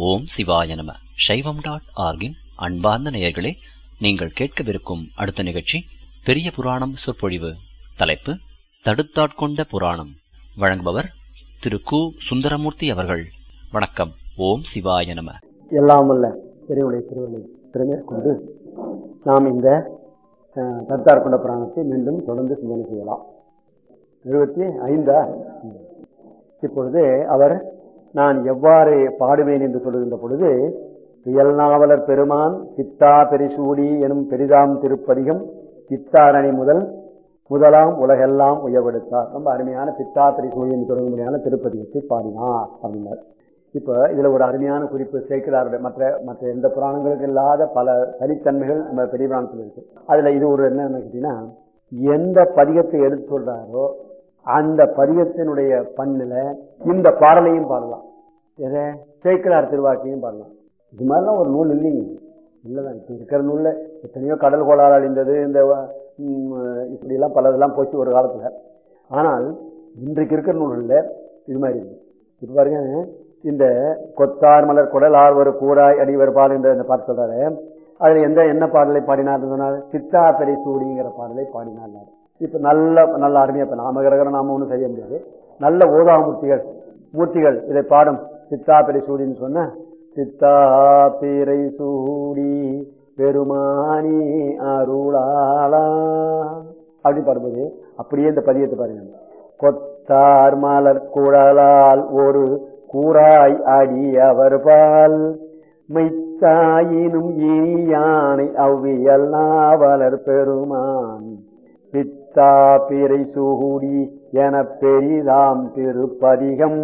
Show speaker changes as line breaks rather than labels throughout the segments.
ஓம் சிவாய நம சைவம் டாட் ஆர்கின் அன்பார்ந்த நேயர்களே நீங்கள் கேட்கவிருக்கும் அடுத்த நிகழ்ச்சி பெரிய புராணம் சொற்பொழிவு தலைப்பு தடுத்தாட்கொண்ட புராணம் வழங்குபவர் திரு கு சுந்தரமூர்த்தி அவர்கள் வணக்கம் ஓம் சிவாய நம
எல்லாம் அல்ல பெரியவளை திருவள்ளை திறமேற்கொண்டு நாம் இந்த அஹ், தத்தார்குண்ட புராணத்தை மீண்டும் தொடர்ந்து சிந்தனை செய்யலாம் எழுபத்தி ஐந்தா ம். இப்பொழுது அவர் நான் எவ்வாறு பாடுவேன் என்று சொல்லுகின்ற பொழுது இயல்நாவலர் பெருமான் சித்தா பெரிசூடி எனும் பெரிதாம் திருப்பதிகம் சித்தாரணி முதல் முதலாம் உலகெல்லாம் உயர்வெடுத்தார் ரொம்ப அருமையான சித்தா பெரிசூடி என்று தொடங்கும்படியான திருப்பதிகத்தை பாடினார் அப்படின்னார் இப்போ இதுல ஒரு அருமையான குறிப்பு சேர்க்கிறாருடைய மற்ற மற்ற எந்த புராணங்களுக்கு இல்லாத பல தனித்தன்மைகள் நம்ம பெரிய புராணத்தில் இருக்கு அதுல இது ஒரு என்ன கேட்டீங்கன்னா எந்த பதிகத்தை எடுத்து சொல்றாரோ அந்த பதிகத்தினுடைய பண்ணில இந்த பாடலையும் பாடலாம் எதை சேக்கிரார் திருவாக்கியும் பாடலாம் இது மாதிரிலாம் ஒரு நூல் இல்லைங்க இல்லைதான் இப்போ இருக்கிற நூல்ல எத்தனையோ கடல் கோளாறு அழிந்தது இந்த ம், இப்படியெல்லாம் பலதெல்லாம் போச்சு ஒரு காலத்துல ஆனால் இன்றைக்கு இருக்கிற நூல்களில் இது மாதிரி இருக்கு இப்போ பாருங்க இந்த கொத்தார் மலர் குடலார் ஒரு கூறாய் அடிவர் பால் என்ற இந்த பாட்டு சொல்றாரு அதுல எந்த என்ன பாடலை பாடினார் சொன்னார் சித்தா பெரி சூடிங்கிற பாடலை பாடினார் இப்ப நல்ல நல்ல அருமையா இப்ப நாம கிரகர நாம ஒண்ணும் செய்ய முடியாது நல்ல ஓதாமூர்த்திகள் மூர்த்திகள் இதை பாடும் சித்தா பெரி சூடின்னு சொன்ன சித்தா பிறை சூடி பெருமானி அருளாளா அப்படி பாடும்போது அப்படியே இந்த பதியத்தை பாருங்க கொத்தார் மலர் குழலால் ஒரு கூறாய் அடி அவர் பால் மைத்தாயினும் இனியானை அவ்வியல் நாவலர் பெருமான் பித்தா பிறை சூடி என பெரிதாம் திருப்பதிகம்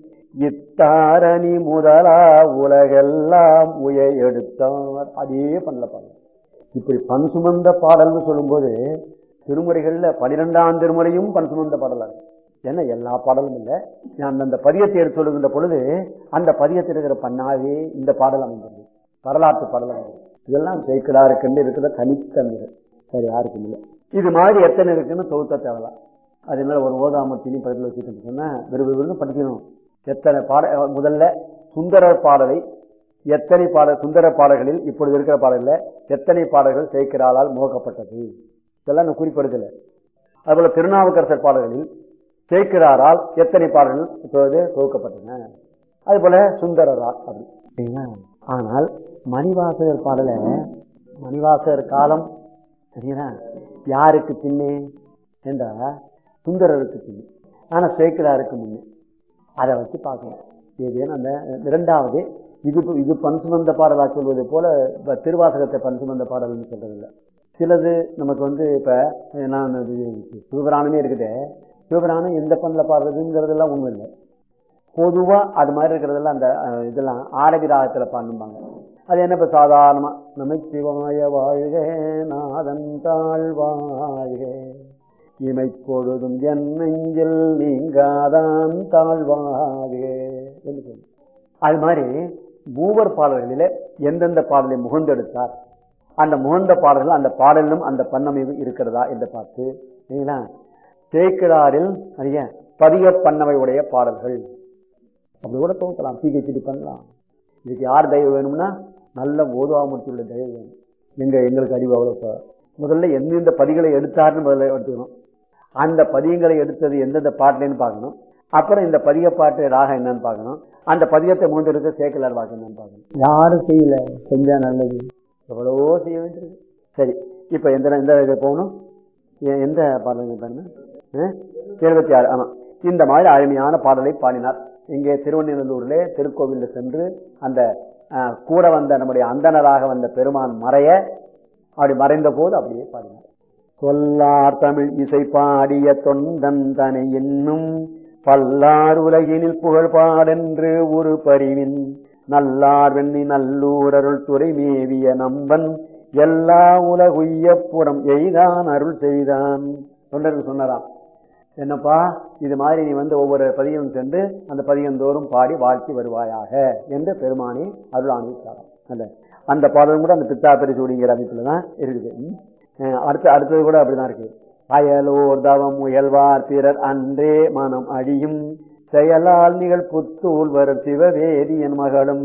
இத்தாரணி முதலா உலகெல்லாம் உய எடுத்தார் அதே பண்ணல பாருங்க இப்படி பண் சுமந்த பாடல்னு சொல்லும்போது திருமுறைகள்ல பனிரெண்டாம் திருமுறையும் பண் சுமந்த பாடலாங்க ஏன்னா எல்லா பாடலும் இல்லை அந்தந்த பதியத்தை எடுத்து சொல்லுகின்ற பொழுது அந்த பதியத்தில் இருக்கிற பண்ணாவே இந்த பாடல் அமைந்தது வரலாற்று பாடல் அமைந்தது இதெல்லாம் ஜெயிக்கலாருக்குன்னு இருக்கிற தனித்தன்மைகள் சரி யாருக்கும் இல்லை இது மாதிரி எத்தனை இருக்குன்னு தொகுத்த தேவலாம் அதனால ஒரு ஓதாமத்தினி பக்கத்தில் வச்சுட்டு சொன்னா விரும்பு படிக்கணும் எத்தனை பாட முதல்ல சுந்தரர் பாடலை எத்தனை பாடல் சுந்தர பாடல்களில் இப்பொழுது இருக்கிற பாடல்ல எத்தனை பாடல்கள் சேர்க்கிறாளால் முகக்கப்பட்டது இதெல்லாம் நான் குறிப்பிடுதல அதுபோல திருநாவுக்கரசர் பாடல்களில் சேர்க்கிறாரால் எத்தனை பாடல்கள் இப்போது தொகுக்கப்பட்டன அதுபோல சுந்தரரால் அப்படி சரிங்களா? ஆனால் மணிவாசகர் பாடல மணிவாசகர் காலம் சரிங்களா யாருக்கு பின்னே என்றா சுந்தரருக்கு பின்னே ஆனா சேக்கிராருக்கு முன்னே அதை வச்சு பார்க்கணும் ஏதேனும் அந்த இரண்டாவது இது இது பண் சுமந்த பாடலா சொல்வது போல இப்ப திருவாசகத்தை பண் சுமந்த பாடல்னு சொல்றதில்லை சிலது நமக்கு வந்து இப்ப நான் இது சிவபிராணமே இருக்குது சிவபிராணம் எந்த பண்ணில் பாடுறதுங்கிறதெல்லாம் உண்மை இல்லை பொதுவா அது மாதிரி இருக்கிறதெல்லாம் அந்த அஹ், இதெல்லாம் ஆரபி ராகத்துல பாடும்பாங்க அது என்ன இப்ப சாதாரணமா நமச்சிவாய வாழ்க நாதன் தாழ் வாழ்க இமை பொழுதும் என் நெஞ்சில் நீங்காதான் தாழ்வாக என்று சொல்லு அது மாதிரி மூவர் பாடல்களிலே எந்தெந்த பாடலை முகந்தெடுத்தார் அந்த முகந்த பாடல்கள் அந்த பாடலிலும் அந்த பண்ணமைவு இருக்கிறதா என்று பார்த்து சரிங்களா சேக்கிடாரில் அறிய பதிக பண்ணவை உடைய பாடல்கள் அப்படி கூட துவக்கலாம் பிஹெச்டி பண்ணலாம் இதுக்கு யார் தயவு வேணும்னா நல்ல ஓதுவாமூர்த்தியுள்ள தயவு வேணும் எங்க எங்களுக்கு அறிவு அவ்வளோ இப்ப. முதல்ல எந்தெந்த பதிகளை எடுத்தாருன்னு முதல்ல எடுத்துக்கணும் அந்த பதியங்களை எடுத்தது எந்தெந்த பாட்டுலன்னு பார்க்கணும் அப்புறம் இந்த பதிக பாட்டு ராகம் என்னன்னு பார்க்கணும் அந்த பதியத்தை மூன்று இருக்க சேக்கலார் வாக்கு என்னன்னு பார்க்கணும் யாரும் செய்யல செஞ்சா நல்லது எவ்வளவோ செய்ய வேண்டியது சரி இப்போ எந்த எந்த இது போகணும் எ- எந்த பாடல் பாருங்க எழுபத்தி ஆறு ஆமா இந்த மாதிரி அருமையான பாடலை பாடினார் இங்கே திருவண்ணூரிலே திருக்கோவிலில் சென்று அந்த அஹ், கூட வந்த நம்முடைய அந்தணராக வந்த பெருமான் மறைய அப்படி மறைந்த போது அப்படியே பாடினார் சொல்லார் தமிழ் இசை பாடிய தொண்டன் தனை என்னும் பல்லார் உலகினில் புகழ் பாடென்று ஒரு பரிவின் நல்லார் வெண்ணி நல்லூர் அருள் துறை மேவிய நம்பன் எல்லா உலகுய்ய புறம் எய்தான் அருள் செய்தான் தொண்டருக்கு சொன்னாராம் என்னப்பா இது மாதிரி நீ வந்து ஒவ்வொரு பதிகம் சென்று அந்த பதிகம் தோறும் பாடி வாழ்த்தி வருவாயாக என்று பெருமானி அருள் அனுப்பித்தாராம் அந்த அந்த பாடலும் கூட அந்த பித்தா பெரிசூடிங்கிற அமைப்புல தான் இருக்குது ம். அஹ் அடுத்து அடுத்தது கூட அப்படிதான் இருக்கு அயலோர் தவம் முயல்வார் பிறர் அன்றே மனம் அழியும் செயலால் நிகழ் புத்தூல் வரும் சிவவேதியன் மகளும்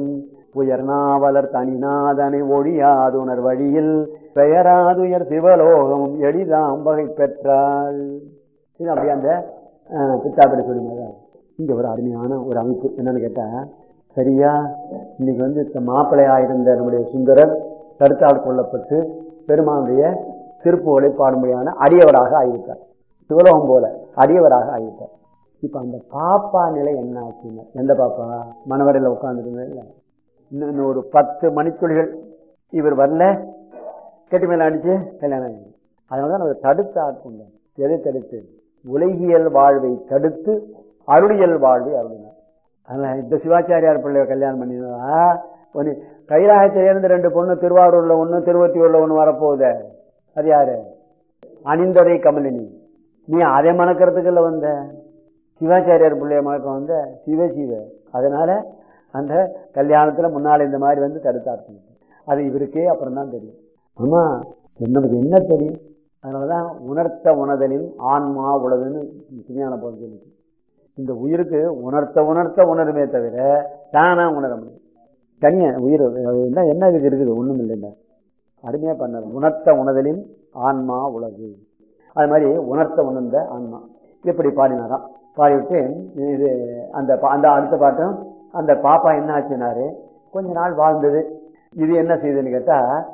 உயர்நாவலர் தனிநாதனை ஒழியாதுணர் வழியில் பெயராதுயர் சிவலோகமும் எளிதாம் வகை பெற்றாள் இது அப்படியே அந்த பித்தாப்படி சொல்லுங்க இங்க ஒரு அருமையான ஒரு அமைப்பு என்னன்னு கேட்டா சரியா இன்னைக்கு வந்து மாப்பிள்ளையாயிருந்த நம்முடைய சுந்தரர் கருத்தால் கொள்ளப்பட்டு பெருமானுடைய திருப்புகளை பாடும்படியான அடியவராக ஆகிவிட்டார் சிவலோகம் போல அடியவராக ஆகிவிட்டார் இப்ப அந்த பாப்பா நிலை என்ன ஆச்சுன்னு எந்த பாப்பா மணவரையில் உட்கார்ந்துருந்தது இல்லை இன்னும் ஒரு பத்து மணித்துளிகள் இவர் வரல கெட்டு மேல அடிச்சு கல்யாணம் ஆகிடுச்சு அதனாலதான் அவர் தடுத்து ஆட்கொண்டார் எதை தடுத்து உலகியல் வாழ்வை தடுத்து அருளியல் வாழ்வை அருளினார் அதனால இந்த சிவாச்சாரியார் பிள்ளைய கல்யாணம் பண்ணினா ஒன்று கைலாயத்திலிருந்து ரெண்டு பொண்ணு திருவாரூர்ல ஒண்ணு திருவத்தியூர்ல ஒண்ணு வரப்போகுது அது யாரு அணிந்ததை கமலினி நீ அதை மணக்கிறதுக்குள்ள வந்த சிவாச்சாரியார் பிள்ளைய மணக்கம் வந்த சிவ சிவ அதனால அந்த கல்யாணத்துல முன்னால இந்த மாதிரி வந்து தடுத்தாச்சு அது இவருக்கே அப்புறம் தான் தெரியும் ஆமா நமக்கு என்ன தெரியும் அதனாலதான் உணர்த்த உணதலின் ஆன்மா உளதுன்னு சிஞான போது சொல்லுது இந்த உயிருக்கு உணர்த்த உணர்த்த உணருமே தவிர தானா உணர முடியும் தனியா உயிர் என்ன என்ன இதுக்கு இருக்குது ஒண்ணும் இல்லைன்னா அருமையா பண்ணார் உணர்த்த உணதலின் ஆன்மா உலகு அது மாதிரி உணர்த்த உணர்ந்த ஆன்மா இப்படி பாடினாராம் பாடிவிட்டு இது அந்த அந்த அடுத்த பாட்டும் அந்த பாப்பா என்ன ஆச்சுனாரு கொஞ்ச நாள் வாழ்ந்தது இது என்ன செய்யுதுன்னு கேட்டா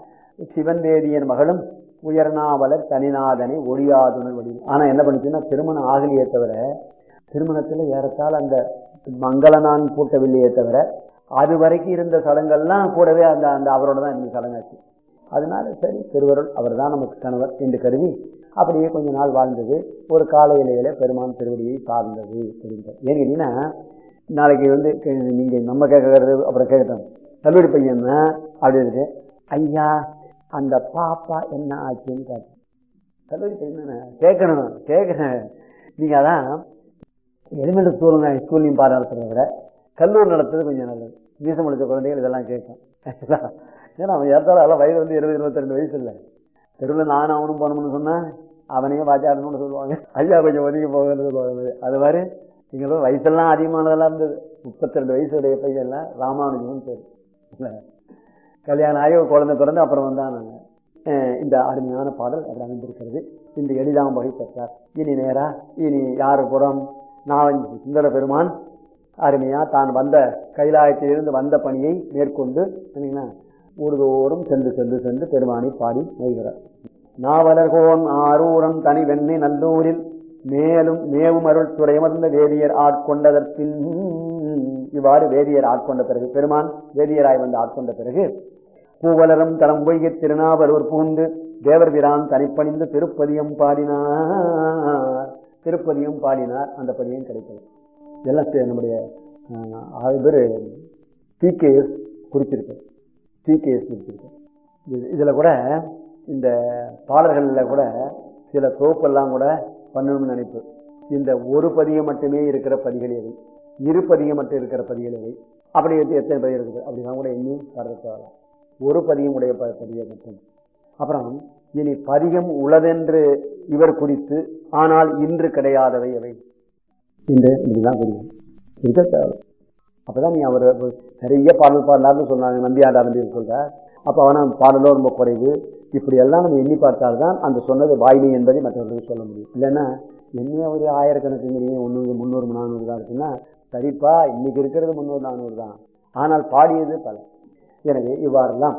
சிவன் வேதியன் மகளும் உயர்நாவலர் தனிநாதனை ஒழியாதுணர் வழி ஆனா என்ன பண்ணுச்சுன்னா திருமணம் ஆகலையே தவிர திருமணத்துல ஏறத்தால் அந்த மங்களனான் கூட்டவில்லையே தவிர அது வரைக்கும் இருந்த சடங்கெல்லாம் கூடவே அந்த அந்த அவரோட தான் இந்த சடங்காச்சு அதனால சரி திருவருள் அவர் தான் நமக்கு கணவர் என்று கருதி அப்படியே கொஞ்ச நாள் வாழ்ந்தது ஒரு கால இலையில பெருமான் திருவடியை சார்ந்தது தெரிந்தார் ஏன்னு கேட்டீங்கன்னா நாளைக்கு வந்து நீங்க நம்ம கேட்கறது அப்புறம் கேட்கட்டும் கல்லூரி பையன் அப்படி இருக்கு ஐயா அந்த பாப்பா என்ன ஆச்சுன்னு கேட்டேன் கல்லூரி பையன் கேட்கணும் கேட்கணும் நீங்க அதான் எலிமெண்ட் ஸ்கூல் ஸ்கூல்லையும் பாடம் நடத்துறத விட கல்லூரி நடத்துறது கொஞ்சம் நல்லது மீசம் முடிச்ச குழந்தைகள் இதெல்லாம் கேட்கும் ஏன்னா அவன் ஏற்றாலும் அதெல்லாம் வயது வந்து இருபது இருபத்தி ரெண்டு வயசு இல்லை தெருவில் நானும் அவனும் போனோம்னு சொன்னா அவனையே வாச்சாடணும்னு சொல்லுவாங்க ஐயா கொஞ்சம் ஒதுங்கி போகணும்னு சொல்லுவாங்க அது மாதிரி எங்களோட வயசெல்லாம் அதிகமானதெல்லாம் இருந்தது முப்பத்தி ரெண்டு வயசுடைய பையன்லாம் ராமானுஜன் பேர் கல்யாணம் ஆகி ஒரு குழந்தை பிறந்து அப்புறம் வந்தான் நாங்கள் இந்த அருமையான பாடல் அது அமைந்திருக்கிறது இந்த எளிதாம் வகை பெற்றார் இனி நேரா இனி யாரு புறம் நான் சுந்தர பெருமான் அருமையா தான் வந்த கைலாயத்திலிருந்து வந்த பணியை மேற்கொண்டு ஊடுதோறும் சென்று சென்று சென்று பெருமானை பாடி நெய்கிறார் நாவலர்கோன் ஆரூரம் தனி வெண்ணை நல்லூரில் மேலும் மேவும் அருள் துறையமர்ந்த வேதியர் ஆட்கொண்டதற்பின் இவ்வாறு வேதியர் ஆட்கொண்ட பிறகு பெருமான் வேதியராய் வந்து ஆட்கொண்ட பிறகு பூவலரும் தலம் பொய்கை திருநாவலூர் பூந்து தேவர் பிரான் தனிப்பணிந்து திருப்பதியம் பாடினார் திருப்பதியம் பாடினார் அந்த பதியம் கிடைக்கல இதெல்லாம் நம்முடைய பேர் பிகேஎஸ் குறிச்சிருக்கு பிகேஎஸ் குறிச்சிருக்கு இதுல கூட இந்த பாடல்களில் கூட சில தொகுப்பெல்லாம் கூட பண்ணணும்னு நினைப்பு இந்த ஒரு பதியம் மட்டுமே இருக்கிற பதிகள் எவை இரு பதியம் மட்டும் இருக்கிற பதிகள் எவை அப்படி எத்தனை பதியம் இருக்குது அப்படிலாம் கூட எண்ணி வர்றது ஒரு பதியம் உடைய பதியம் மட்டும் அப்புறம் இனி பதிகம் உளதென்று இவர் குறித்து ஆனால் இன்று கிடையாதவை எவை இன்று இப்படிதான் புரியும் இருக்க தேவை அப்பதான் நீ அவர் நிறைய பாடல் பாடலார்னு சொன்னாங்க நம்பியாண்டா நம்பி சொல்ற அப்ப அவன பாடலோ ரொம்ப குறைவு இப்படி எல்லாம் நம்ம எண்ணி பார்த்தால்தான் அந்த சொன்னது வாய்மை என்பதை மற்றவர்களுக்கு சொல்ல முடியும் இல்லைன்னா என்ன ஒரு ஆயிரக்கணக்கு ஒன்னூறு முந்நூறு நானூறு தான் இருக்குன்னா சரிப்பா இன்னைக்கு இருக்கிறது முந்நூறு நானூறு தான் ஆனால் பாடியது பல எனவே இவ்வாறெல்லாம்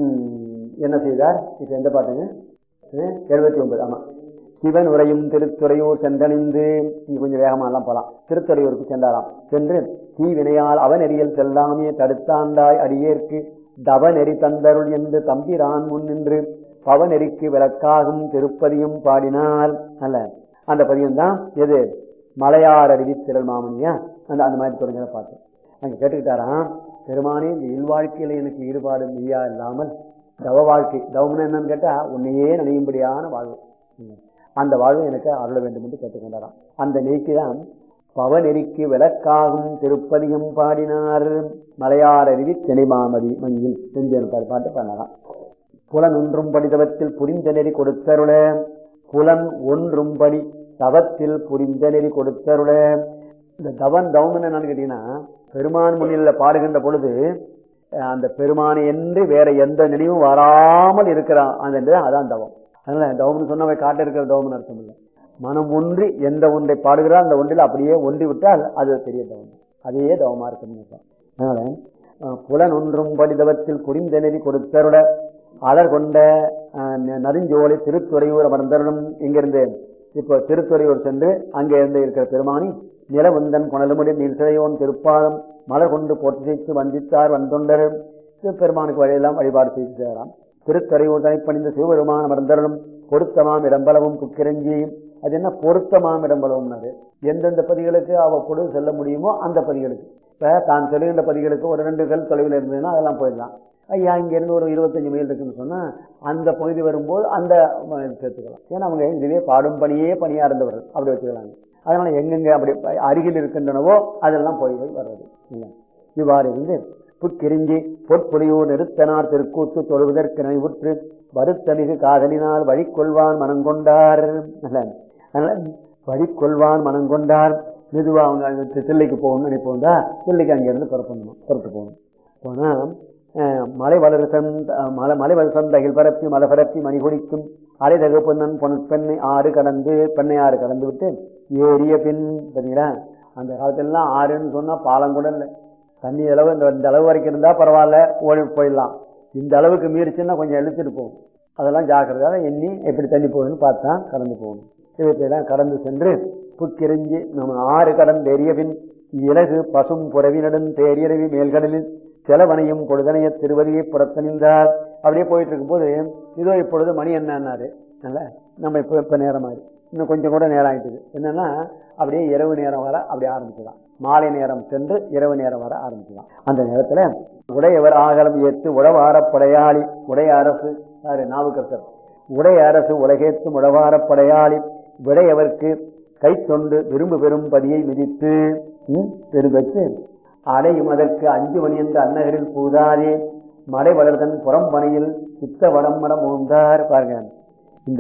என்ன செய்தார் இப்ப எந்த பாட்டுங்க எழுபத்தி ஒன்பது ஆமா சிவன் உரையும் திருத்துறையூர் சென்றணிந்து கொஞ்சம் வேகமாலாம் போலாம் திருத்துறையூருக்கு சென்றாராம் சென்று தீ வினையால் அவன் எரியல் செல்லாமே தடுத்தாண்டாய் அடியேற்கு தவ நெறி தந்தருள் என்று தம்பிரான் முன் நின்று பவநெறிக்கு விளக்காகும் திருப்பதியும் பாடினார் அல்ல அந்த பதியம் தான் எது மலையார் அருவி திரள் மாமனியா அந்த அந்த மாதிரி தொடங்கின பாட்டு அங்க கேட்டுக்கிட்டாராம் பெருமானே இந்த இல்வாழ்க்கையில எனக்கு ஈடுபாடு மெய்யா இல்லாமல் தவ வாழ்க்கை தவம்னு என்னன்னு கேட்டா உன்னையே நினையும்படியான வாழ்வு அந்த வாழ்வு எனக்கு அருள வேண்டும் என்று கேட்டுக்கொண்டாராம் அந்த நெறிக்கு தான் பவநெறிக்கு விளக்காகும் திருப்பதிகம் பாடினார் மலையார் அருவி திணைமாமதி மஞ்சில் செஞ்சேன் பாட்டு பண்ணலாம் புலன் ஒன்றும் படிதவத்தில் புரிந்த நெறி கொடுத்தருள புலன் ஒன்றும் படி தவத்தில் புரிந்த நெறி கொடுத்தருள இந்த தவன் தவம் என்னன்னு கேட்டீங்கன்னா பெருமான் முன்னில பாடுகின்ற பொழுது அஹ் அந்த பெருமானை என்று வேற எந்த நினைவும் வராமல் இருக்கிறான் அந்த நிலை அதான் தவம் அதனால தவம்னு சொன்னவை காட்ட இருக்கிற தவம்னு அர்த்தம் இல்லை மனம் ஒன்றி எந்த ஒன்றை பாடுகிறார் அந்த ஒன்றில் அப்படியே ஒன்றி விட்டால் அது பெரிய தவம் அதே தவமா இருக்குன்னு அர்த்தம். அதனால அஹ், புலன் ஒன்றும் படிதவத்தில் புரிந்த நெறி கொடுத்தருட அலர் கொண்ட அஹ், ந- நறுஞ்சோலை திருத்துறையூர் அமர்ந்தருளும் இங்கிருந்து இப்போ திருத்துறையூர் சென்று அங்கே இருந்து இருக்கிற பெருமானி நிலவந்தன் புனலுமுடி நீர்சிறையோன் திருப்பாதம் மலர் கொண்டு போற்றித்து வந்தித்தார் வந்தொண்டர் பெருமானுக்கு வழியெல்லாம் வழிபாடு செய்து சேராம் திருத்துறையூர் தனிப்பணிந்த சிவபெருமான் அமர்ந்தருளும் பொருத்தமாம் இடம்பலவும் புக்கிரஞ்சியும் அது என்ன பொருத்தமாம் இடம்பலவும்னாரு எந்தெந்த பதிகளுக்கு அவ்வப்பொழுது செல்ல முடியுமோ அந்த பதிகளுக்கு இப்ப தான் செல்கின்ற பதிகளுக்கு ஒரு ரெண்டு கல் தொலைவில் இருந்ததுன்னா அதெல்லாம் போயிடலாம் ஐயா இங்கேருந்து ஒரு இருபத்தஞ்சு மைல் இருக்குன்னு சொன்னா அந்த பகுதி வரும்போது அந்த ம- சேர்த்துக்கலாம் ஏன்னா அவங்க இதுவே பாடும் பணியே பணியா இருந்தவர்கள் அப்படி வச்சுக்கலாங்க அதனால எங்கெங்க அப்படி ப- அருகில் இருக்கின்றனவோ அதெல்லாம் போய் போய் வர்றது இல்லை இவ்வாறு இருந்து புற்கிரிஞ்சி பொற்புலியூர் நிறுத்தனார் திருக்கூத்து தொழுவதற்கு நினைவுற்று வருத்தமிகு காதலினால் வழிகொள்வான் மனங்கொண்டார் நல்ல. அதனால வழிகொள்வான் மனங்கொண்டார் மெதுவா அவங்க அங்க தில்லைக்கு போகணும்னு நினைப்போம்டா தில்லைக்கு அங்கிருந்து புறப்படணும் புறப்பட்டு போகணும் போனா அஹ், மலை வளர் சந்த மலை மலை வளர் சந்தையில் பரப்பி மலை பரப்பி மணி குடிக்கும் அலைதகு பொன்னன் பொன் பெண்ணை ஆறு கடந்து பெண்ணை ஆறு கடந்து விட்டு ஏறிய பின் பார்த்தீங்களா அந்த காலத்திலலாம் ஆறுன்னு சொன்னா பாலம் கூட இல்லை தண்ணி அளவு இந்த இந்த அளவு வரைக்கும் இருந்தா பரவாயில்ல ஓடி போயிடலாம் இந்த அளவுக்கு மீறிச்சுன்னா கொஞ்சம் இழுத்துட்டு போகும் அதெல்லாம் ஜாக்கிரதையாக எண்ணி எப்படி தண்ணி போகுதுன்னு பார்த்தா கடந்து போகணும் இவற்றையெல்லாம் கடந்து சென்று புக்கிரிஞ்சி நம்ம ஆறு கடந்து எரிய பின் இலகு பசும் புறவினடன் தேரியரவி மேல்கடலில் செலவனையும் பொழுதனைய திருவதியை புறத்தணிந்தார் அப்படியே போயிட்டு இருக்கும்போது இதோ இப்பொழுது மணி என்னன்னாரு அதனால நம்ம இப்போ இப்போ நேரம் ஆகுது இன்னும் கொஞ்சம் கூட நேரம் ஆயிட்டுது என்னன்னா அப்படியே இரவு நேரம் வர அப்படி ஆரம்பிச்சுதான் மாலை நேரம் சென்று இரவு நேரம் வர ஆரம்பிச்சுதான் அந்த நேரத்துல உடையவர் ஆகலம் ஏற்று உழவார படையாளி உடைய அரசு யாரு நாவுக்கரசர் உடைய அரசு உலகேத்தும் உழவார படையாளி விடையவர்க்கு கை தொண்டு விரும்பு பெறும் பதியை மிதித்து ம், பெரும்பெற்று அடையும் அதற்கு அஞ்சு மணி என்று அன்னகரில் பூதாதே மடை வளர்தன் புறம்பனையில் சித்த வடம்படம் உண்டார் பாருங்க இந்த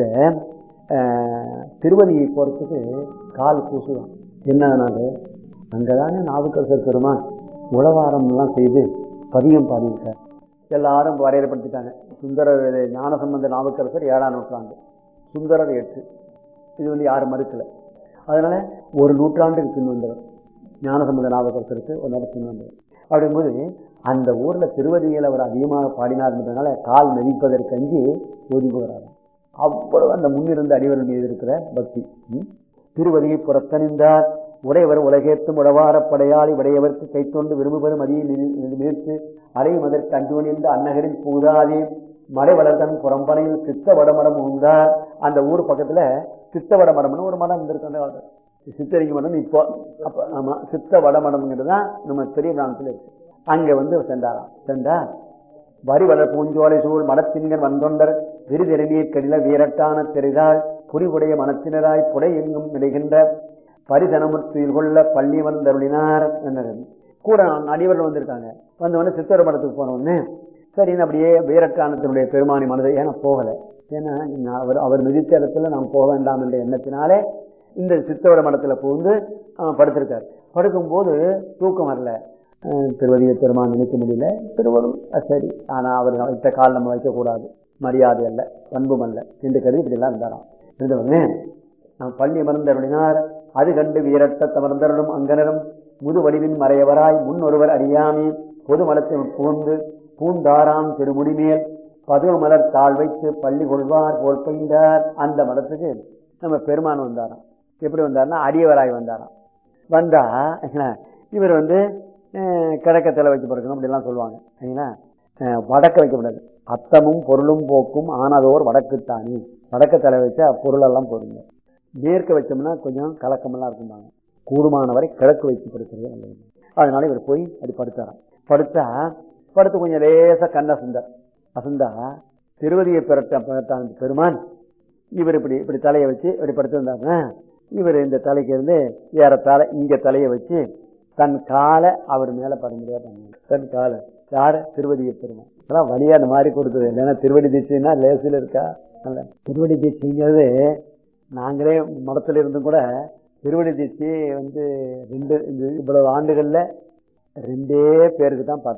அஹ், திருவதியை போறதுக்கு கால் பூசுவான் என்னன்னாரு அங்கதானே நாவுக்கரசர் பெருமான் உழவாரம் எல்லாம் செய்து பதியம் பாடியிருக்கார் எல்லாரும் வரையறைப்படுத்திட்டாங்க சுந்தரர் ஞானசம்பந்த நாவுக்கரசர் ஏழாம் நூற்றாண்டு சுந்தரர் எட்டு இது வந்து யாரும் மறுக்கல அதனால ஒரு நூற்றாண்டுக்கு பின் வந்தவர் ஞானசம்பந்த நாவுக்கரசருக்கு ஒரு நாள் பின் வந்தவர் அப்படிங்கும்போது அந்த ஊர்ல திருவதியில் அவர் அதிகமாக பாடினார்ன்றதுனால கால் மெதிப்பதற்கு அஞ்சு ஒதுங்கி வராரு அவ்வளவு அந்த முன்னிருந்த அடிவர்கள் மீது இருக்கிற பக்தி ம். திருவதியை புறத்தணிந்தார் உடையவர் உலகேத்தும் உடவாரப் படையாளி உடையவர்க்கு கைத்தொண்டு விரும்பு பெறும் அதியை நிறுத்து அடையும் அதற்கு அன்புவணிந்த அன்னகரில் பூதாதி மலை வளர்தன் புறம்பனையில் சித்த வடமரம் உண்டார் அந்த ஊர் பக்கத்துல சித்த வடமரம்னு ஒரு மரம் இருந்திருக்கு அந்த காலத்துல சித்தரிங்க மரம் இப்போ அப்ப ஆமா சித்த வடமரம்ங்கிறது தான் நம்ம பெரிய பிராணத்துல இருக்கு அங்க வந்து சென்றாராம் சென்றா வரி வளர் பூஞ்சோலை சூழ் மடத்தின்கண் வந்தொண்டர் விருதிரநீர் கடில வீரட்டான தெரிதாள் புரிவுடைய மனத்தினராய் புடை எங்கும் விளைகின்ற பரிதனமுத்துயில் கொள்ள பள்ளி வந்தருளினார் என்னது கூட அடிவர்கள் வந்திருக்காங்க வந்தவொடனே சித்தர மடத்துக்கு போனோடனே சரின்னு அப்படியே வீரட்டானத்தினுடைய பெருமானி மனதை ஏன்னா போகல ஏன்னா நான் அவர் அவர் மிதித்த இடத்துல நாம் போக வேண்டாம் என்ற எண்ணத்தினாலே இந்த சித்தவட மடத்துல புகுந்து அவன் படுத்திருக்கார் படுக்கும்போது தூக்கம் வரல அஹ் திருவதியை பெருமான் நினைக்க முடியல திருவள்ளுவர் அஹ் சரி ஆனா அவர் வைத்த கால் நம்ம வைக்கக்கூடாது மரியாதை அல்ல பண்பும் அல்ல என்று கருதி இப்படிலாம் இருந்தாராம் இருந்தவனே நாம் பள்ளி மறந்தருளினார் அது கண்டு வீரட்ட தமர்ந்தருளும் அங்கனரும் முது வடிவின் மறையவராய் முன் ஒருவர் அறியாமே பொது மலத்தில் புகுந்து பூந்தாராம் திருமுடிமேல் பதுவ மலர் தாழ் வைத்து பள்ளி கொள்வார் போல் பயின்றார் அந்த மடத்துக்கு நம்ம பெருமான் வந்தாராம் எப்படி வந்தார்னா அடியவராய் வந்தாராம் வந்தா என்ன, இவர் வந்து அஹ், கிழக்க தலை வச்சு பிறக்கணும் அப்படிலாம் சொல்லுவாங்க சரிங்களா அஹ், வடக்க வைக்கக்கூடாது அத்தமும் பொருளும் போக்கும் ஆனதோர் வடக்குத்தானி வடக்க தலை வச்சா பொருளெல்லாம் போடுங்க மேற்க வச்சோம்னா கொஞ்சம் கலக்கமெல்லாம் இருக்கும்பாங்க கூடுமானவரை கிழக்கு வச்சு படுக்கிறது நல்லது அதனால இவர் போய் அப்படி படுத்தாராம் படுத்தா படுத்து கொஞ்சம் லேசா கண் அசந்தார் அசந்தா திருவதியை பெறட்ட பெறட்டான் பெருமான் இவர் இப்படி இப்படி தலையை வச்சு இப்படி படுத்திருந்தாருன்னா இவர் இந்த தலைக்கு இருந்து ஏறத்தாழ இங்க தலையை வச்சு தன் காலை அவர் மேல பரம்பரையா பண்ணாங்க தன் காலை யார திருவதியை பெருமான் அதான் வழியா அந்த மாதிரி கொடுத்தது இல்லைன்னா திருவடி தீட்சைன்னா லேசில் இருக்கா அல்ல திருவடி தீட்சைங்கிறது நாங்களே மடத்துல இருந்தும் கூட திருவடி தீட்சை வந்து ரெண்டு இந்த இவ்வளவு ஆண்டுகள்ல ரெண்டே பேருக்கு தான் பார்த்துருக்குறோம்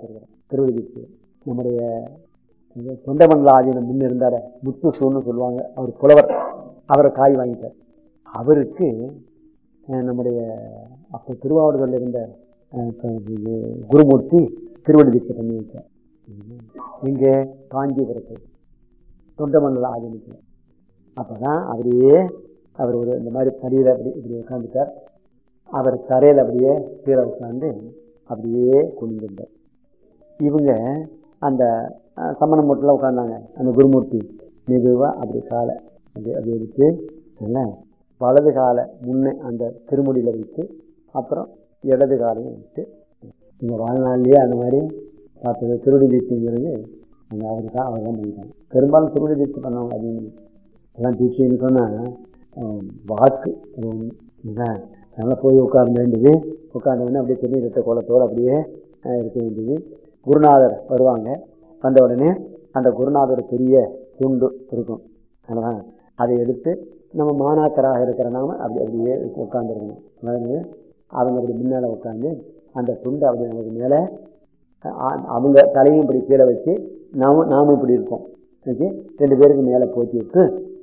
திருவள்ளுவர் நம்முடைய தொண்டமண்டலாதீனம் முன்ன இருந்தார முத்துசூன்னு சொல்லுவாங்க அவர் புலவர் அவரை காய் வாங்கிட்டார் அவருக்கு அஹ், நம்முடைய அப்போ திருவாவூரில் இருந்த அஹ், க- இது குருமூர்த்தி திருவள்ளுவர் பண்ணி வைத்தார் இங்கே காஞ்சிபுரத்தில் தொண்டமண்டல ஆதீனத்தில் அப்பதான் அப்படியே அவர் ஒரு இந்த மாதிரி படியில் அப்படி இப்படி உட்காந்துட்டார் அவர் தரையில் அப்படியே கீழே உட்காந்து அப்படியே குனிந்திருந்தார் இவங்க அந்த அஹ், சம்மண மூட்டில் உட்காந்தாங்க அந்த குருமூர்த்தி மெதுவாக அப்படி காலை அப்படி அப்படி எடுத்து நல்லா வலது காலை முன்னே அந்த திருமுடியில் வைத்து அப்புறம் இடது காலையும் வச்சு இந்த வாழ்நாள்லேயே அந்த மாதிரி பார்த்தது திருவடி தீட்சைங்கிறது அந்த அவருக்கு தான் அவர் தான் பண்ணிட்டாங்க பெரும்பாலும் திருவடி தீட்சை பண்ணவங்க அதிகம் எல்லாம் தீட்சைன்னு சொன்னால் வாக்கு அது ஒண்ணு. என்ன நல்லா போய் உட்கார வேண்டியது உட்கார்ந்த உடனே அப்படியே திருநீர் இட்ட கோலத்தோடு அப்படியே அஹ், இருக்க வேண்டியது குருநாதர் வருவாங்க வந்த உடனே அந்த குருநாதர் பெரிய துண்டு இருக்கும் அல்லவா அதை எடுத்து நம்ம மாணாக்கராக இருக்கிற நாம அப்படி அப்படியே உட்காந்துருக்கணும் அதாவது அவங்க அப்படி முன்னால் உட்காந்து அந்த துண்டை அப்படி நமக்கு மேலே ஆ- அவங்க தலையும் இப்படி கீழே வச்சு நாம நாமும் இப்படி இருப்போம் வச்சு ரெண்டு பேருக்கு மேலே போத்தி விட்டு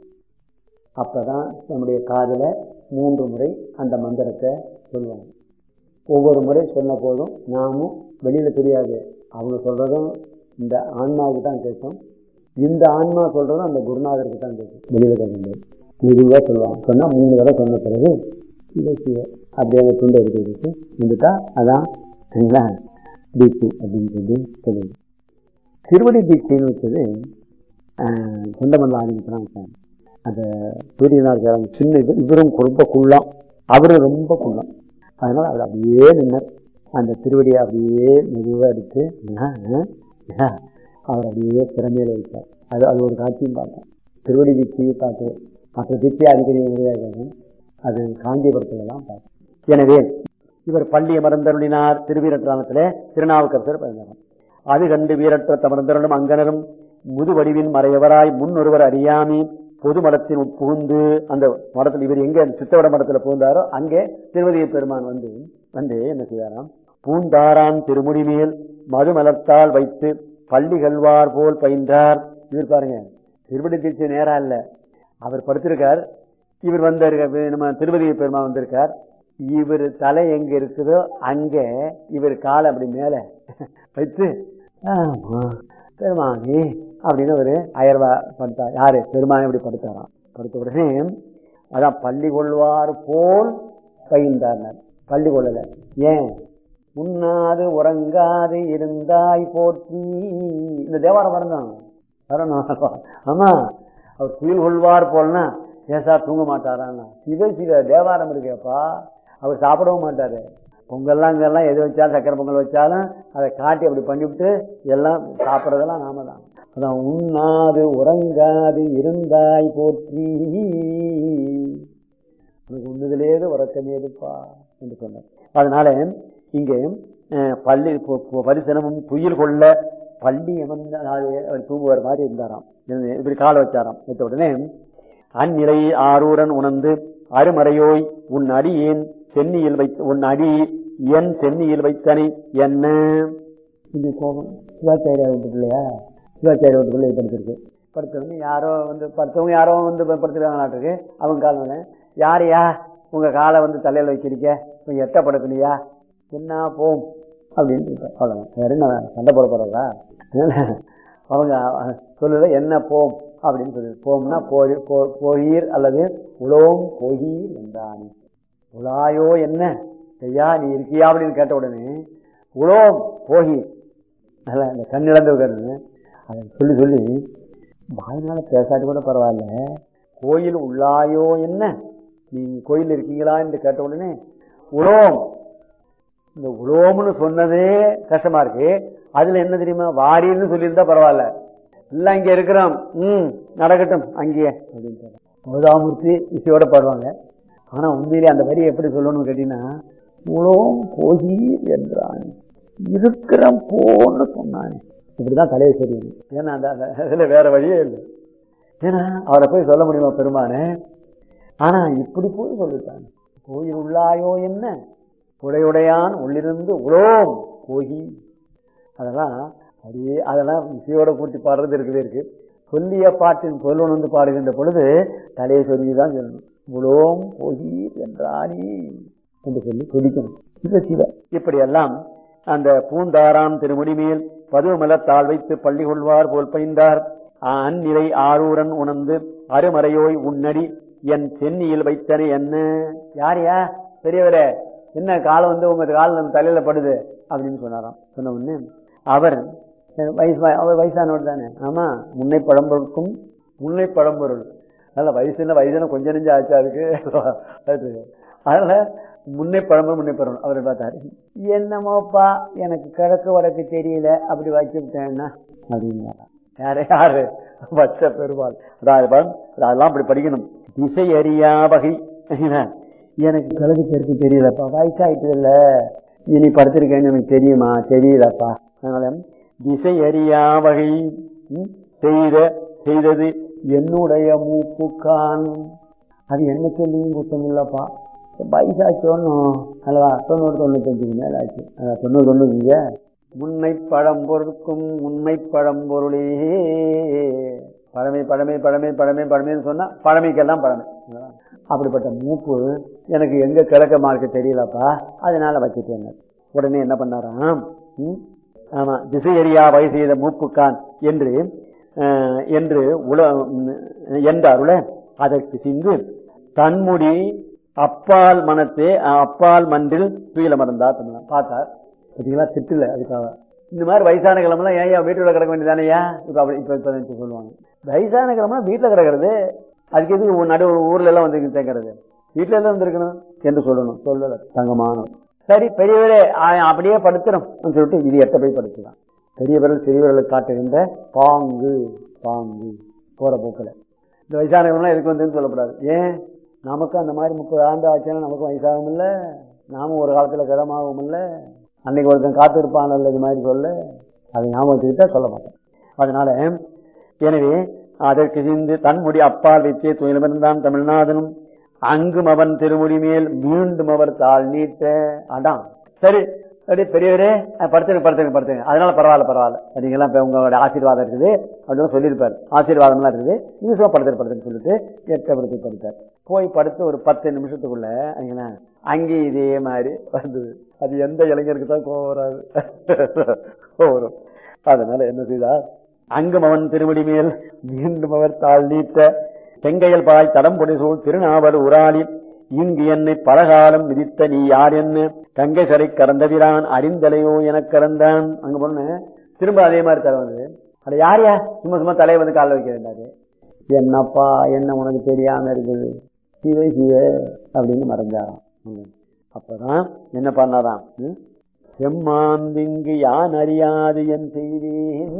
அப்பதான் நம்முடைய காதில் மூன்று முறை அந்த மந்திரத்தை சொல்லுவாங்க ஒவ்வொரு முறை சொன்ன போதும் நாமும் வெளியில் தெரியாது அவங்க சொல்கிறதும் இந்த ஆன்மாவுக்கு தான் கேட்கும் இந்த ஆன்மா சொல்கிறதும் அந்த குருநாதருக்கு தான் கேட்கும் வெளியில் கேட்க முடியாது மெதுவாக சொல்லுவாங்க சொன்னால் மூணு தடவை சொன்ன பிறகு இல்லை சிவ அப்படியே அந்த துண்டை எடுத்து வச்சுட்டு வந்துட்டா அதான் சரிங்களா தீட்சை அப்படின்னு சொல்லி சொல்லுது திருவடி தீட்சைன்னு வச்சது சொந்தமல்ல ஆரம்பிக்கலாம் வச்சாங்க அந்த சூரியனார் சார் சின்ன இவர் இவரும் ரொம்ப குள்ளம் அவரும் ரொம்ப குள்ளம் அதனால அவர் அப்படியே நின்னர் அந்த திருவடியை அப்படியே மெதுவாக எடுத்து ஆ, ஆ, அவர் அப்படியே திறமையில வைத்தார் அது அது ஒரு காட்சியும் பார்த்தேன் திருவடி தீட்சையை பார்த்து மற்ற தீட்சை அடிக்கடி கிடையாது அது காஞ்சிபுரத்துல தான் பார்த்தேன் எனவே இவர் பள்ளி அமர்ந்தருளினார் திருவீரட்ராமத்திலே திருநாவுக்கரசர் பிறந்தார் அது கண்டு வீரற்ற தமர்ந்தருளும் அங்கனரும் முதுவடிவின் மறையவராய் முன்னொருவர் அறியாமி பொது மடத்தின் உட்புகுந்து அந்த மடத்தில் இவர் எங்க சித்தவட மடத்துல புகுந்தாரோ அங்கே திருவதிய பெருமான் வந்து வந்து என்ன செய்தாராம் பூந்தாரான் திருமுடி மேல் மது மலர்த்தால் வைத்து பள்ளி கல்வார் போல் பயின்றார் இவர் பாருங்க திருவடி தீட்சை நேரா இல்ல அவர் படுத்திருக்கார் இவர் வந்தாரு நம்ம திருவதிய பெருமான் வந்திருக்கார் இவர் தலை எங்க இருக்குதோ அங்க இவர் காலை அப்படி மேல வைத்து ஆமா பெருமானி அப்படின்னு ஒரு அயர்வா படுத்தார் யாரு பெருமானி இப்படி படுத்தாராம் படுத்த உடனே அதான் பள்ளி கொள்வார் போல் பயின்றார் பள்ளி கொள்ளல ஏன் உண்ணாது உறங்காது இருந்தாய் போற்றி இந்த தேவாரம் வரணும் வரணும் ஆமா அவர் துயில் கொள்வார் போல்னா ஏசா தூங்க மாட்டாரான்னா சிவ சிவ தேவாரம் இருக்கேப்பா அவர் சாப்பிடவும் மாட்டாரு பொங்கல்லாம் இங்கெல்லாம் எது வச்சாலும் சக்கரை பொங்கல் வச்சாலும் அதை காட்டி அப்படி பண்ணிவிட்டு எல்லாம் சாப்பிட்றதெல்லாம் நாம தான் அதான் உண்ணாது உறங்காது இருந்தாய் போற்றி உனக்கு உண்ணுதலேது உறக்கமேதுப்பா என்று சொன்னார் அதனால இங்கே அஹ், பள்ளி பொ- பொ- பரிசனமும் துயில் கொள்ள பள்ளி அமர்ந்த நாளே அவர் தூங்குவார் மாதிரி இருந்தாராம் இருந்து இப்படி காலை வச்சாராம் வச்ச உடனே அந்நிலை ஆரூரன் உணர்ந்து அருமறையோய் உன் அடி ஏன் சென்னியில் வைத்து உன் அடி என் சென்னியில் வைத்தனை என்ன இது கோபம் சிவாச்சாரியா வீட்டு இல்லையா சிவாச்சாரியா வீட்டுக்குள்ள இது படுத்திருக்கு படுத்தவங்க யாரோ வந்து படுத்தவங்க யாரோ வந்து படுத்துருக்காங்களாட்டுருக்கு அவங்க காலம் யாரையா உங்க காலை வந்து தலையில வைக்கிறீங்க கொஞ்சம் எட்ட படுக்கலையா என்ன போம் அப்படின்னு சொல்லிட்டார். அவ்வளவுதான் வேற என்ன சண்டை போட போறதா அவங்க சொல்லுத என்ன போம் அப்படின்னு சொல்லி போம்னா போய் போ- போயீர் அல்லது உலோம் போகீர் என்றானே உலாயோ என்ன ஐயா நீ இருக்கியா அப்படின்னு கேட்ட உடனே உலோம் போகி நல்லா இந்த கண்ணிழந்தவர்கள் அதை சொல்லி சொல்லி வாய்னால பேசாட்டி கூட பரவாயில்ல கோயில் உள்ளாயோ என்ன நீ கோயில் இருக்கீங்களா என்று கேட்ட உடனே உலோம் இந்த உலோம்னு சொன்னதே கஷ்டமா இருக்கு அதுல என்ன தெரியுமா வாரின்னு சொல்லியிருந்தா பரவாயில்ல இல்ல இங்க இருக்கிறோம் ம் நடக்கட்டும் அங்கேயே அப்படின்னு கோதாமூர்த்தி இசையோட பாடுவாங்க ஆனா உண்மையிலே அந்த வரி எப்படி சொல்லணும்னு கேட்டீங்கன்னா உலோம் போகி என்றான் இருக்கிறம் போன்னு சொன்னானே இப்படிதான் தலையை தெரியணும் ஏன்னா அந்த அந்த இதுல வேற வழியே இல்லை ஏன்னா அவரை போய் சொல்ல முடியுமா பெருமானே ஆனா இப்படி போய் சொல்லிட்டாங்க கோயில் உள்ளாயோ என்ன உடையுடையான் உள்ளிருந்து உலோம் போகி அதெல்லாம் அப்படியே அதெல்லாம் இசையோட கூட்டி பாடுறது இருக்கவே இருக்கு சொல்லிய பாட்டின் பொருள் உணர்ந்து பாடுகின்ற பொழுது தலையை சொல்லி தான் சொல்லணும் புலோம் பொகீர் என்றானே என்று சொல்லி துடிக்கணும் சிவ சிவ இப்படியெல்லாம் அந்த பூந்தாராம் திருமுடி மேல் பதுவமலத்தால் வைத்து பள்ளி கொள்வார் போல் பயின்றார் அந்நிலை ஆரூரன் உணர்ந்து அருமறையோய் உன்னடி என் சென்னியில் வைத்தனை என்ன யாரையா பெரியவரே என்ன காலம் வந்து உங்க காலில் நம்ம தலையில படுது அப்படின்னு சொன்னாராம் சொன்ன உடனே அவர் வயசு அவர் வயசானவர் தானே ஆமா முன்னை பழம்பொருளுக்கும் முன்னை பழம்பொருள் அதனால வயசுல வயசுல கொஞ்சம் நெஞ்சு ஆச்சா இருக்கு அது அதனால முன்னை பழம்பொருள் முன்னை பழம்பொருள் அவர் பார்த்தாரு என்னமோப்பா எனக்கு கிழக்கு வடக்கு தெரியல அப்படி வச்சு விட்டேன்னா அப்படின்னாரா யாரு யாரு வச்ச பெருமாள் அதாவது பாருங்க, அதெல்லாம் அப்படி படிக்கணும் திசை அறியா வகை எனக்கு கிழக்கு தெற்கு தெரியலப்பா வயசாயிட்டு இல்ல இனி படுத்திருக்கேன்னு எனக்கு தெரியுமா தெரியலப்பா அதனால திசை அறியா வகை ம், செய்த செய்தது என்னுடைய மூப்புக்கான் அது என்ன சொல்லியும் குத்தம் இல்லப்பா வயசாச்சு ஒன்றும் அல்லவா தொண்ணூறு தொண்ணூத்தஞ்சுக்கு மேல ஆச்சு அதான் தொண்ணூறு தொண்ணூறுங்க முன்னை பழம்பொருட்கும் உண்மை பழம்பொருளே பழமை பழமை பழமை பழமை பழமைன்னு சொன்னா பழமைக்கெல்லாம் பழமை அப்படிப்பட்ட மூப்பு எனக்கு எங்க கிழக்க மார்க்கு தெரியலப்பா அதனால வச்சுட்டேன் உடனே என்ன பண்ணாராம் ம்? ஆமா திசையறியா வகை செய்த மூப்புக்கான் என்று அஹ், என்று உல ம், என்றாருல அதற்கு சிந்து தன்முடி அப்பால் மனத்தே அஹ், அப்பால் மன்றில் துயில மறந்தார் சொன்னார். பார்த்தார் பார்த்தீங்களா திட்டுல அதுக்காக இந்த மாதிரி வயசான கிழமெல்லாம் ஏன் வீட்டுல கிடக்க வேண்டியதானேயா இப்ப அப்படி இப்ப இப்ப இப்ப சொல்லுவாங்க வயசான கிழமெல்லாம் வீட்டுல கிடக்கிறது அதுக்கு எதுக்கு ஊ- நடு ஊர்ல எல்லாம் வந்து தேங்கிறது வீட்டுல எல்லாம் இருந்திருக்கணும் என்று சொல்லணும் சொல்லல தங்கமானம் சரி பெரியவரே ஆ, அப்படியே படுத்துறோம் சொல்லிட்டு இது எட்ட போய் படுத்துதான் பெரியவர்கள் சிறியவர்களுக்கு காட்டுகின்ற பாங்கு பாங்கு போற போக்குல இந்த வயசானவங்களாம் எதுக்கு வந்துன்னு சொல்லக்கூடாது ஏன் நமக்கு அந்த மாதிரி முப்பது ஆண்டு ஆச்சுன்னா நமக்கு வயசாகும் இல்ல நாமும் ஒரு காலத்துல கிடமாகவும் இல்ல அன்னைக்கு ஒருத்தன் காத்து இருப்பான்ல இது மாதிரி சொல்ல அதை ஞாபகம் வச்சுக்கிட்டா சொல்ல மாட்டேன் அதனால எனவே அதற்கு சிந்து தன்முடி அப்பால் வைத்தே துயிலமிருந்தான் தமிழ்நாதனும் அங்கும் அவன் திருமுடி மேல் மீண்டும் அவர் தாழ் நீட்ட அடான் சரி சரி பெரியவரே அஹ், படுத்துங்க படுத்துங்க படுத்துங்க அதனால பரவாயில்ல பரவாயில்ல நீங்களாம் இப்ப உங்களோட ஆசீர்வாதம் இருக்குது அப்படின்னு சொல்லியிருப்பாரு ஆசீர்வாதம்லாம் இருக்குது நீங்க சும்மா படுத்துரு படுத்துன்னு சொல்லிட்டு எட்ட படுத்து படுத்தார் போய் படுத்து ஒரு பத்து நிமிஷத்துக்குள்ள அங்கேனா அங்கே இதே மாதிரி வந்தது அது எந்த இளைஞருக்கு தான் கோவம் வராது கோவம் வரும் அதனால என்ன செய்தார் அங்கும் அவன் திருவடி மேல் மீண்டும் அவர் தாழ் நீட்ட செங்கையல் பாய் தடம் பொடிசூழ் திருநாவல் உராளி இங்கு என்னை பலகாலம் மிதித்த நீ யார் என்ன கங்கை சரை கறந்தவிரான் அறிந்தலையோ எனக் கறந்தான் அங்க பொண்ணு திரும்ப அதே மாதிரி தர வந்து அட யாரையா சும்மா சும்மா தலையை வந்து கால வைக்கிறாரு என்னப்பா என்ன உனக்கு தெரியாம இருக்குது சிவ சிவ அப்படின்னு மறைஞ்சாராம் ம். அப்பதான் என்ன பண்ணாராம் ம்? செம்மாந்திங்கு யான் அறியாது என் செய்தேன்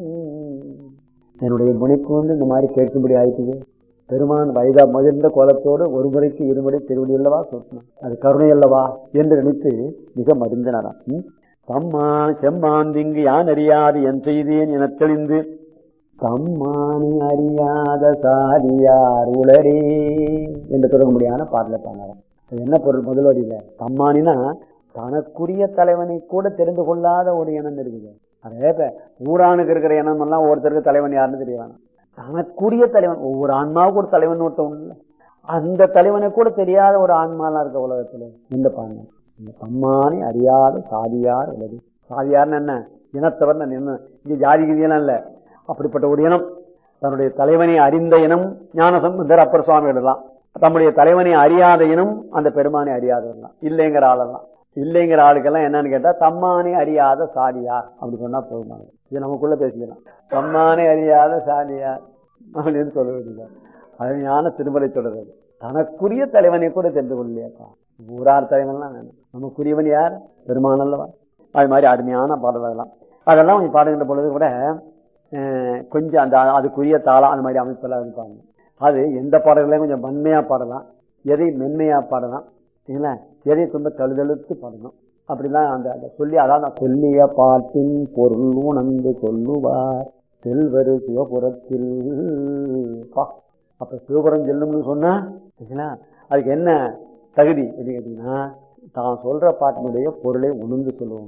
என்னுடைய முனைப்பு வந்து இந்த மாதிரி கேட்கும்படி ஆயிட்டுது பெருமான் வயதா மகிழ்ந்த கோலத்தோடு ஒரு முறைக்கு இருமுறை திருவடி அல்லவா சொன்னான் அது கருணை அல்லவா என்று நினைத்து மிக மருந்தினராம் ம்? தம்மான் செம்மாந்திங்கு யான் அறியாது என் செய்தேன் எனத் தெளிந்து தம்மானி அறியாத சாதியார் உளரே என்று தொடங்கும்படியான பாடலை பாடினாராம் அது என்ன பொருள் முதல் வரியில தம்மானினா தனக்குரிய தலைவனை கூட தெரிந்து கொள்ளாத ஒரு இனம் இருக்குது அதே இப்ப ஊரானுக்கு இருக்கிற இனம் எல்லாம் ஒருத்தருக்கு தலைவன் யாருன்னு தெரிய வேணாம் தனக்குரிய தலைவன் ஒவ்வொரு ஆன்மாவுக்கு ஒரு தலைவன் ஒருத்தன் உண்டு அந்த தலைவனை கூட தெரியாத ஒரு ஆன்மாலாம் இருக்க உலகத்துல இந்த பாருங்க இந்த தம்மானி அறியாத சாதியார் உள்ளது சாதியார்னு என்ன இனத்தவர் என்ன இங்க ஜாதி கீதியெல்லாம் இல்ல அப்படிப்பட்ட ஒரு இனம் தன்னுடைய தலைவனை அறிந்த இனம் ஞானசம்பந்தர் அப்பர் சுவாமிகளெல்லாம் தம்முடைய தலைவனை அறியாத இனம் அந்த பெருமானை அறியாதவர்லாம் இல்லைங்கிற ஆளெல்லாம் இல்லைங்கிற ஆளுக்கெல்லாம் என்னன்னு கேட்டா தம்மானை அறியாத சாதியார் அப்படி சொன்னா போதும் இது நமக்குள்ள பேசிக்கலாம் தம்மானை அறியாத சாதியார் அப்படின்னு சொல்ல வேண்டியது அருமையான திருமலை தொடர்றது தனக்குரிய தலைவனை கூட தெரிந்து கொள்ளலையாப்பா ஊரார் தலைவன்லாம் வேணும் நமக்குரியவன் யார் பெருமான் அல்லவா அது மாதிரி அருமையான பாடல் அதெல்லாம் அதெல்லாம் கொஞ்சம் பாடுகின்ற பொழுது கூட அஹ், கொஞ்சம் அந்த அதுக்குரிய தாளம் அந்த மாதிரி அமைப்பெல்லாம் இருப்பாங்க அது எந்த பாடல்களையும் கொஞ்சம் வன்மையா பாடலாம் எதை மென்மையா பாடலாம் இல்லைங்களா எதை ரொம்ப தழுதழுத்து பாடணும் அப்படிலாம் அந்த அந்த சொல்லி அதான் நான் சொல்லிய பாட்டின் பொருள் உணர்ந்து சொல்லுவார் செல்வரு சிவபுரத்தில் பா அப்ப சிவபுரம் செல்லும்னு சொன்னா சரிங்களா அதுக்கு என்ன தகுதி அப்படின்னு கேட்டீங்கன்னா தான் சொல்ற பாட்டினுடைய பொருளை உணர்ந்து சொல்லுவோம்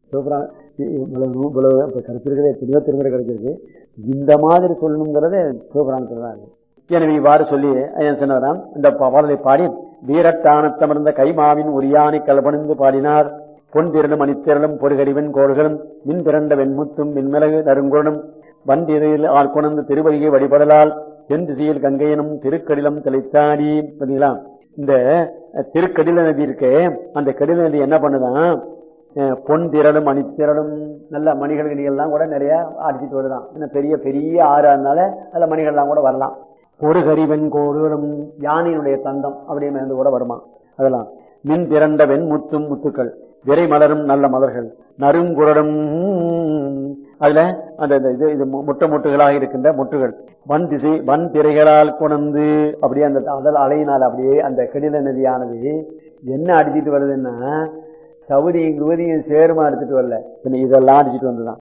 சிவபுராணம் இவ்வளவு நூ- இவ்வளவு இப்போ கிடைச்சிருக்கிறதே எத்தனையோ திருமுறை கிடைச்சிருக்கு இந்த மாதிரி சொல்லணுங்கிறதே சிவபுராணத்தில் தான் இருக்கு எனவே இவ்வாறு சொல்லி ஐயன் சொன்னவராம் இந்த பா- பாடலை பாடி வீரட்டானத்தமர்ந்த கைமாவின் உரியானை கல்பணிந்து பாடினார் பொன் திரளும் அணித்திரளும் பொறுகடிவன் கோள்களும் மின் திரண்ட வெண்முத்தும் மின்மிளகு நறுங்குணம் வண்டியில் ஆட்கொணர்ந்து திருவடிகை வழிபடலால் தென் திசையில் கங்கையனும் திருக்கடிலம் தெளித்தாடி பார்த்தீங்களா இந்த அஹ், திருக்கடில நதி இருக்கே அந்த கடில நதி என்ன பண்ணுதான் அஹ், பொன் திரளும் மணித்திரளும் நல்ல மணிகள் கிணிகள்லாம் கூட நிறைய அடிச்சிட்டு வருதான் இன்னும் பெரிய பெரிய ஆறு அதனால நல்ல மணிகள்லாம் கூட வரலாம் ஒரு கரிவெண் கோடுகளும் யானையினுடைய தந்தம் அப்படியே மேந்து கூட வருமா அதெல்லாம் மின் திரண்ட வெண்முத்தும் முத்துக்கள் விரை மலரும் நல்ல மலர்கள் நறுங்குரடும் அதுல அந்த இந்த இது இது மு- முட்டை முட்டுகளாக இருக்கின்ற முட்டுகள் வன் திசை வன் திரைகளால் கொணந்து அப்படியே அந்த அதல் அலையினால் அப்படியே அந்த கடித நதியானது என்ன அடிச்சிட்டு வருதுன்னா சவுதியும் குவதியும் சேருமா அடிச்சிட்டு வரல பின்ன இதெல்லாம் அடிச்சிட்டு வந்துதான்